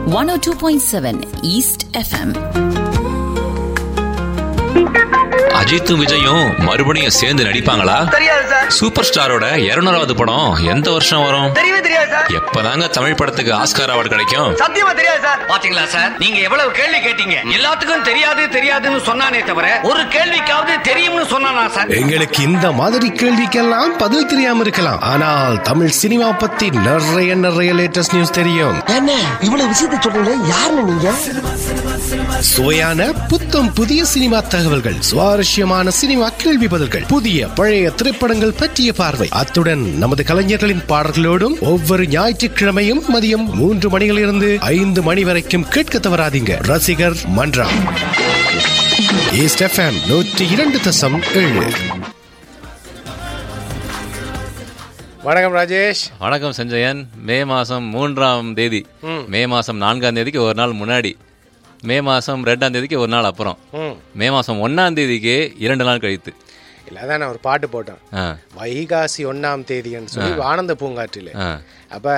One O two point seven east FM அஜித்தும் விஜயும் மறுபடியும் சேர்ந்து நடிப்பாங்களா தெரியாது சார் சூப்பர் ஸ்டாரோட இருநூறாவது படம் எந்த வருஷம் வரும் தெரியவே தெரியாது சார் எப்பதாங்க தமிழ் படத்துக்கு ஆஸ்கார் அவார்டு கிடைக்கும் சத்தியமா தெரியாது சார் பாத்தீங்களா சார் நீங்க எவ்வளவு கேள்வி கேட்டீங்க எல்லாத்துக்கும் தெரியாது தெரியாதுன்னு சொன்னானே தவிர ஒரு கேள்விக்காவது தெரியும்னு சொன்னானா சார் எங்களுக்கு இந்த மாதிரி கேள்விக்கெல்லாம் பதில் தெரியாம இருக்கலாம் ஆனால் தமிழ் சினிமா பத்தி நிறைய நிறைய லேட்டஸ்ட் நியூஸ் தெரியும் என்ன இவ்வளவு விஷயத்த சொல்றீங்க யாருன்னு நீங்க சுவையான புத்தம் புதிய சினிமா தகவல்கள் சுவாரஸ்யமான சினிமா கேள்வி பதில்கள் புதிய பழைய திரைப்படங்கள் பற்றிய பார்வை அத்துடன் நமது கலைஞர்களின் பாடல்களோடும் ஒவ்வொரு ஞாயிற்றுக்கிழமையும் மதியம் மூன்று மணியிலிருந்து ஐந்து மணி வரைக்கும் கேட்க தவறாதீங்க ரசிகர் மன்றம் ஈஸ்ட் எஃப்எம் நூற்றி இரண்டு தசம் ஏழு வணக்கம் ராஜேஷ் வணக்கம் சஞ்சயன் மே மாசம் மூன்றாம் தேதி மே மாசம் நான்காம் தேதிக்கு ஒரு நாள் முன்னாடி மே மாசம் ரெண்டாம் தேதிக்கு ஒரு நாள் அப்புறம் மே மாசம் ஒன்னாம் தேதிக்கு இரண்டு நாள் கழித்து இல்ல அதான் நான் ஒரு பாட்டு போட்டேன் ஆ, வைகாசி ஒன்னாம் தேதின்னு சொல்லி ஆனந்த பூங்காற்றிலே ஆ. அப்ப